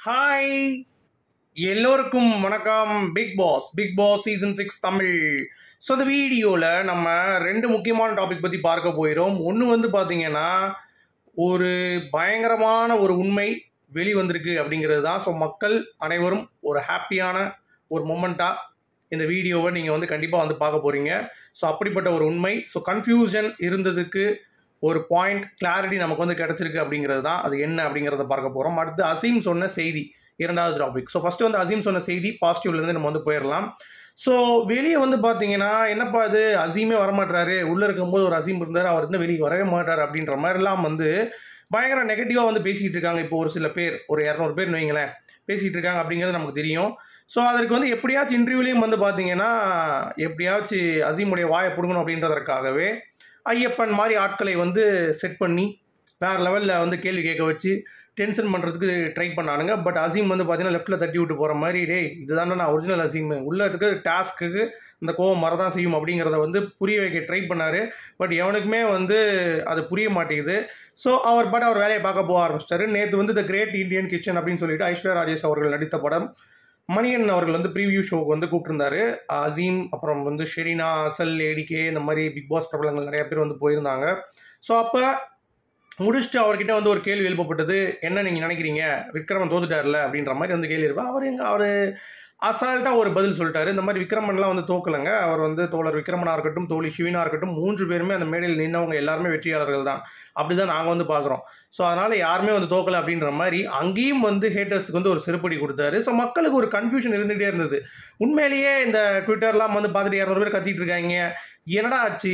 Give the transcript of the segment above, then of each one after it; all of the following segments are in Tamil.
ஹாய் எல்லோருக்கும் வணக்கம் Bigg Boss Bigg Boss season six Tamil so இந்த வீடியோவில் நம்ம ரெண்டு முக்கியமான டாபிக் பற்றி பார்க்க போயிடும் ஒன்று வந்து பார்த்தீங்கன்னா ஒரு பயங்கரமான ஒரு உண்மை வெளிவந்திருக்கு அப்படிங்கிறது தான் ஸோ மக்கள் அனைவரும் ஒரு ஹாப்பியான ஒரு மொமெண்ட்டாக இந்த வீடியோவை நீங்கள் வந்து கண்டிப்பாக வந்து பார்க்க போகிறீங்க ஸோ அப்படிப்பட்ட ஒரு உண்மை ஸோ கன்ஃபியூஷன் இருந்ததுக்கு ஒரு பாயிண்ட் கிளாரிட்டி நமக்கு வந்து கிடச்சிருக்கு அப்படிங்கிறது தான் அது என்ன அப்படிங்கிறத பார்க்க போகிறோம் அடுத்து அசீம் சொன்ன செய்தி இரண்டாவது டாபிக் ஸோ ஃபஸ்ட்டு வந்து அசீம் சொன்ன செய்தி பாசிட்டிவ்லேருந்து நம்ம வந்து போயிடலாம் ஸோ வெளியே வந்து பார்த்தீங்கன்னா என்னப்பா இது அசீமே வரமாட்டாரு உள்ளே இருக்கும்போது ஒரு அசீம் இருந்தார் அவர் இன்னும் வெளியே வரவே மாட்டார் அப்படின்ற மாதிரிலாம் வந்து பயங்கர நெகட்டிவாக வந்து பேசிகிட்டு இருக்காங்க இப்போ ஒரு சில பேர் ஒரு இரநூறு பேர் வைங்களேன் பேசிகிட்டு இருக்காங்க அப்படிங்கிறது நமக்கு தெரியும் ஸோ அதற்கு வந்து எப்படியாச்சும் இன்டர்வியூலையும் வந்து பார்த்தீங்கன்னா எப்படியாச்சும் அசீமுடைய வாயை பிடுங்கணும் அப்படின்றதற்காகவே ஐயப்பன் மாதிரி ஆட்களை வந்து செட் பண்ணி வேறு லெவலில் வந்து கேள்வி கேட்க வச்சு டென்ஷன் பண்ணுறதுக்கு ட்ரை பண்ணானுங்க பட் அசீம் வந்து பார்த்தீங்கன்னா லெஃப்ட்டில் தட்டி விட்டு போகிற மாதிரி டேய் இதுதானே நான் ஒரிஜினல் அசீம் உள்ளே இருக்க டாஸ்க்குக்கு இந்த கோவம் மரதான் செய்யும் அப்படிங்கிறத வந்து புரிய வைக்க ட்ரை பண்ணார் பட் எவனுக்குமே வந்து அது புரிய மாட்டேங்குது ஸோ அவர் பட் அவர் வேலையை பார்க்க போக ஆரம்பிச்சிட்டாரு நேற்று வந்து த கிரேட் இந்தியன் கிச்சன் அப்படின்னு சொல்லிட்டு ஐஸ்வர்யா ராஜேஷ் அவர்கள் நடித்த படம் மணியன் அவர்கள் வந்து ப்ரீவியூ ஷோக்கு வந்து கூப்பிட்டுருந்தாரு அசீம் அப்புறம் வந்து ஷெரீனா அசல் ஏடிகே இந்த மாதிரி பிக் பாஸ் பிரபலங்கள் நிறைய பேர் வந்து போயிருந்தாங்க ஸோ அப்போ முடிச்சுட்டு அவர்கிட்ட வந்து ஒரு கேள்வி எழுப்பப்பட்டது என்ன நீங்கள் நினைக்கிறீங்க விக்ரமன் தோத்துட்டார்ல அப்படின்ற மாதிரி வந்து கேள்வி இருப்பா அவர் எங்க அவர் அசால்ட்டாக ஒரு பதில் சொல்லிட்டாரு இந்த மாதிரி விக்ரமன்லாம் வந்து தோக்கலைங்க அவர் வந்து தோழர் விக்ரமனாக இருக்கட்டும் தோழி சிவினா இருக்கட்டும் மூன்று பேருமே அந்த மேடையில் நின்றவங்க எல்லாருமே வெற்றியாளர்கள் தான் அப்படி தான் நாங்கள் வந்து பார்க்குறோம் ஸோ அதனால் யாருமே வந்து தோக்கலை அப்படின்ற மாதிரி அங்கேயும் வந்து ஹேட்டர்ஸுக்கு வந்து ஒரு செருப்படி கொடுத்தாரு ஸோ மக்களுக்கு ஒரு கன்ஃபியூஷன் இருந்துகிட்டே இருந்தது உண்மையிலேயே இந்த ட்விட்டர்லாம் வந்து பார்த்துட்டு இரநூறு பேர் கத்திட்டு இருக்காங்க என்னடா ஆச்சு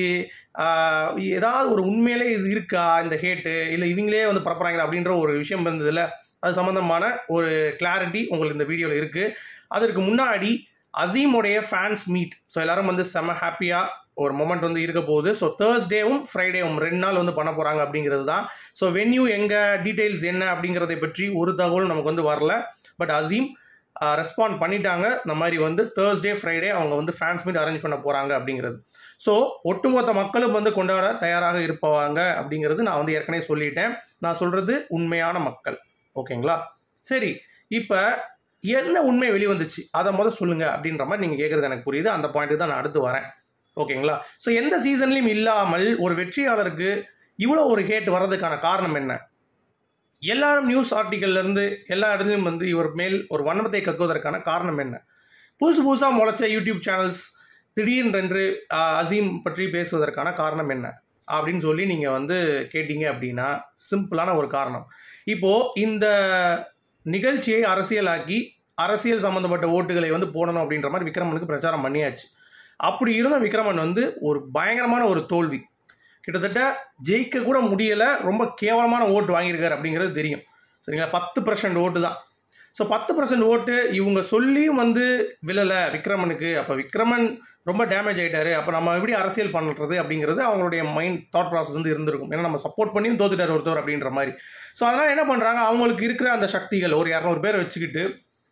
ஆஹ் ஏதாவது ஒரு உண்மையிலே இது இருக்கா இந்த ஹேட்டு இல்லை இவங்களே வந்து பரப்புறாங்களா அப்படின்ற ஒரு விஷயம் இருந்ததுல அது சம்மந்தமான ஒரு கிளாரிட்டி உங்களுக்கு இந்த வீடியோவில் இருக்குது அதற்கு முன்னாடி அசீமுடைய ஃபேன்ஸ் மீட் ஸோ எல்லாரும் வந்து செம ஹாப்பியாக ஒரு மொமெண்ட் வந்து இருக்க போகுது ஸோ தேர்ஸ்டேவும் ஃப்ரைடேவும் ரெண்டு நாள் வந்து பண்ண போகிறாங்க அப்படிங்கிறது தான் ஸோ வென்யூ எங்கே டீட்டெயில்ஸ் என்ன அப்படிங்கிறதை பற்றி ஒரு தகவலும் நமக்கு வந்து வரல பட் அசீம் ரெஸ்பாண்ட் பண்ணிட்டாங்க இந்த மாதிரி வந்து தேர்ஸ்டே ஃப்ரைடே அவங்க வந்து ஃபேன்ஸ் மீட் அரேஞ்ச் பண்ண போகிறாங்க அப்படிங்கிறது ஸோ ஒட்டுமொத்த மக்களும் வந்து கொண்டாட தயாராக இருப்பாங்க அப்படிங்கிறது நான் வந்து ஏற்கனவே சொல்லிட்டேன் நான் சொல்கிறது உண்மையான மக்கள் ஓகேங்களா சரி இப்போ என்ன உண்மை வெளிவந்துச்சு அதை முதல் சொல்லுங்கள் அப்படின்ற மாதிரி நீங்கள் கேட்குறது எனக்கு புரியுது அந்த பாயிண்ட்டு தான் நான் அடுத்து வரேன் ஓகேங்களா ஸோ எந்த சீசன்லையும் இல்லாமல் ஒரு வெற்றியாளருக்கு இவ்வளோ ஒரு ஹேட் வர்றதுக்கான காரணம் என்ன எல்லாரும் நியூஸ் ஆர்டிக்கல்லேருந்து எல்லா இடத்துலையும் வந்து இவர் மேல் ஒரு வன்மத்தை கக்குவதற்கான காரணம் என்ன புதுசு புதுசாக முளைச்ச யூடியூப் சேனல்ஸ் திடீரென்று ஆஹ், அசீம் பற்றி பேசுவதற்கான காரணம் என்ன அப்படின்னு சொல்லி நீங்கள் வந்து கேட்டீங்க அப்படின்னா சிம்பிளான ஒரு காரணம் இப்போது இந்த நிகழ்ச்சியை அரசியலாக்கி அரசியல் சம்மந்தப்பட்ட ஓட்டுகளை வந்து போடணும் அப்படின்ற மாதிரி விக்ரமனுக்கு பிரச்சாரம் பண்ணியாச்சு அப்படி இருந்த விக்ரமன் வந்து ஒரு பயங்கரமான ஒரு தோல்வி கிட்டத்தட்ட ஜெயிக்க கூட முடியலை ரொம்ப கேவலமான ஓட்டு வாங்கியிருக்காரு அப்படிங்கிறது தெரியும் சரிங்களா பத்து பர்சன்ட் ஓட்டு தான் ஸோ பத்து பர்சன்ட் ஓட்டு இவங்க சொல்லியும் வந்து விழலை விக்ரமனுக்கு அப்போ விக்ரமன் ரொம்ப டேமேஜ் ஆகிட்டாரு அப்போ நம்ம எப்படி அரசியல் பண்ணுறது அப்படிங்கிறது அவங்களுடைய மைண்ட் தாட் ப்ராசஸ் வந்து இருந்திருக்கும் ஏன்னா நம்ம சப்போர்ட் பண்ணியும் தோத்துட்டார் ஒருத்தர் அப்படின்ற மாதிரி ஸோ அதனால் என்ன பண்ணுறாங்க அவங்களுக்கு இருக்கிற அந்த சக்திகள் ஒரு இரநூறு பேர் வச்சுக்கிட்டு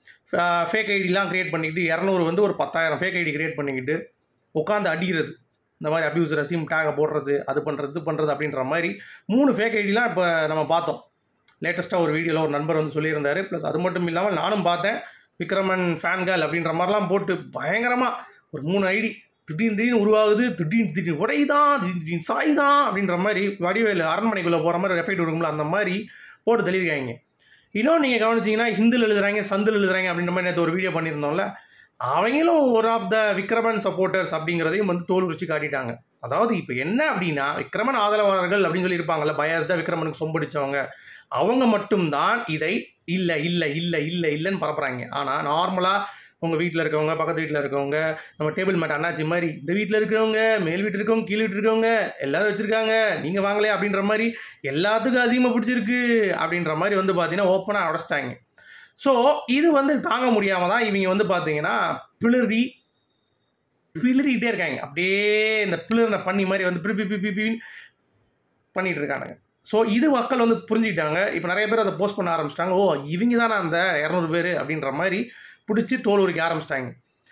ஃபேக் ஐடிலாம் க்ரியேட் பண்ணிக்கிட்டு இரநூறு வந்து ஒரு பத்தாயிரம் ஃபேக் ஐடி க்ரியேட் பண்ணிக்கிட்டு உட்காந்து அடிக்கிறது இந்த மாதிரி அபியூஸ் ரசீம் டேகை போடுறது அது பண்ணுறது இது பண்ணுறது அப்படின்ற மாதிரி மூணு ஃபேக் ஐடிலாம் இப்போ நம்ம பார்த்தோம் லேட்டஸ்ட்டாக ஒரு வீடியோவில் ஒரு நண்பர் வந்து சொல்லியிருந்தாரு ப்ளஸ் அது மட்டும் இல்லாமல் நானும் பார்த்தேன் விக்ரமன் ஃபேன் கேர்ள் அப்படின்ற மாதிரிலாம் போட்டு பயங்கரமாக ஒரு மூணு ஐடி திடீர்னு திடீர்னு உருவாகுது திடீர்னு திடீர்னு உடைதான் திடீர்னு திடீர்னு சாய்தான் அப்படின்ற மாதிரி வடிவேலு அரண்மனைக்குள்ளே போகிற மாதிரி எஃபெக்ட் கொடுக்கும்ல அந்த மாதிரி போட்டு தெளிவிக்காங்க இன்னும் நீங்கள் கவனிச்சிங்கன்னா ஹிந்தில் எழுதுறாங்க சந்தில் எழுதுறாங்க அப்படின்ற மாதிரி நேற்று ஒரு வீடியோ பண்ணியிருந்தோம்ல அவங்களும் ஒரு ஆஃப் த விக்ரமன் சப்போர்ட்டர்ஸ் அப்படிங்கிறதையும் வந்து தோல் உரிச்சு காட்டிட்டாங்க அதாவது இப்போ என்ன அப்படின்னா விக்ரமன் ஆதரவாளர்கள் அப்படின்னு சொல்லி இருப்பாங்கல்ல பயாஸ்டாக விக்ரமனுக்கு சொம்படிச்சவங்க அவங்க மட்டும்தான் இதை இல்லை இல்லை இல்லை இல்லை இல்லைன்னு பரப்புறாங்க ஆனால் நார்மலாக உங்கள் வீட்டில் இருக்கவங்க பக்கத்து வீட்டில் இருக்கவங்க நம்ம டேபிள் மேட் அண்ணாச்சி மாதிரி இந்த வீட்டில் இருக்கிறவங்க மேல் வீட்டில் இருக்கவங்க கீழ் வீட்டில் இருக்கவங்க எல்லாரும் வச்சுருக்காங்க நீங்கள் வாங்கலையே அப்படின்ற மாதிரி எல்லாத்துக்கும் அதிகமாக பிடிச்சிருக்கு அப்படின்ற மாதிரி வந்து பார்த்தீங்கன்னா ஓப்பனாக உடச்சிட்டாங்க ஸோ இது வந்து தாங்க முடியாமல் தான் இவங்க வந்து பார்த்தீங்கன்னா பிளிரி பிளிரிக்கிட்டே இருக்காங்க அப்படியே இந்த பிளிரின பண்ணி மாதிரி வந்து பிப்பி பிப்பி பின்னு பண்ணிட்டு இருக்கானுங்க ஸோ இது மக்கள் வந்து புரிஞ்சுக்கிட்டாங்க இப்போ நிறைய பேர் அதை போஸ்ட் பண்ண ஆரம்பிச்சிட்டாங்க ஓ இவங்க தானே அந்த இரநூறு பேர் அப்படின்ற மாதிரி பிடிச்சி தோல் உரிக்க ஆரம்பிச்சிட்டாங்க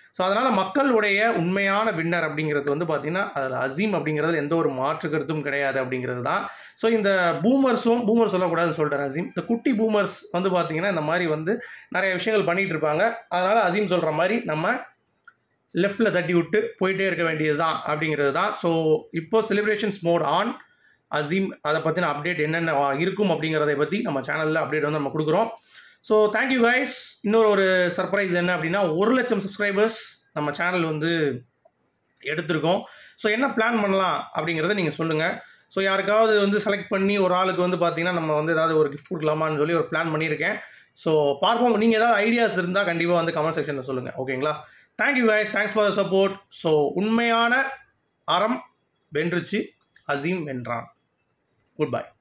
ஸோ அதனால் மக்களுடைய உண்மையான வின்னர் அப்படிங்கிறது வந்து பார்த்தீங்கன்னா அதில் அசீம் அப்படிங்கிறது எந்த ஒரு மாற்று கருத்தும் கிடையாது அப்படிங்கிறது தான் ஸோ இந்த பூமர்ஸும் பூமர் சொல்லக்கூடாதுன்னு சொல்லிட்டார் அசீம் இந்த குட்டி பூமர்ஸ் வந்து பார்த்தீங்கன்னா இந்த மாதிரி வந்து நிறைய விஷயங்கள் பண்ணிகிட்டு இருப்பாங்க அதனால் அசீம் சொல்கிற மாதிரி நம்ம லெஃப்டில் தட்டி விட்டு போயிட்டே இருக்க வேண்டியது தான் அப்படிங்கிறது தான் ஸோ இப்போ செலிப்ரேஷன்ஸ் மோட் ஆன் அசீம் அதை பற்றின அப்டேட் என்னென்ன இருக்கும் அப்படிங்கிறத பற்றி நம்ம சேனலில் அப்டேட் வந்து நம்ம கொடுக்குறோம் ஸோ தேங்க்யூ கைஸ் இன்னொரு ஒரு சர்ப்ரைஸ் என்ன அப்படின்னா ஒரு லட்சம் சப்ஸ்கிரைபர்ஸ் நம்ம சேனல் வந்து எடுத்திருக்கோம் ஸோ என்ன பிளான் பண்ணலாம் அப்படிங்கிறத நீங்கள் சொல்லுங்கள் ஸோ யாருக்காவது வந்து செலக்ட் பண்ணி ஒரு ஆளுக்கு வந்து பார்த்தீங்கன்னா நம்ம வந்து ஏதாவது ஒரு கிஃப்ட் கொடுக்கலாமான்னு சொல்லி ஒரு பிளான் பண்ணியிருக்கேன் ஸோ பார்ப்போம் நீங்கள் ஏதாவது ஐடியாஸ் இருந்தால் கண்டிப்பாக வந்து கமெண்ட் செக்ஷனில் சொல்லுங்கள் ஓகேங்களா thank you guys thanks for support so உண்மையான அறம் வென்றுச்சு அசீம் வென்றான் குட் பை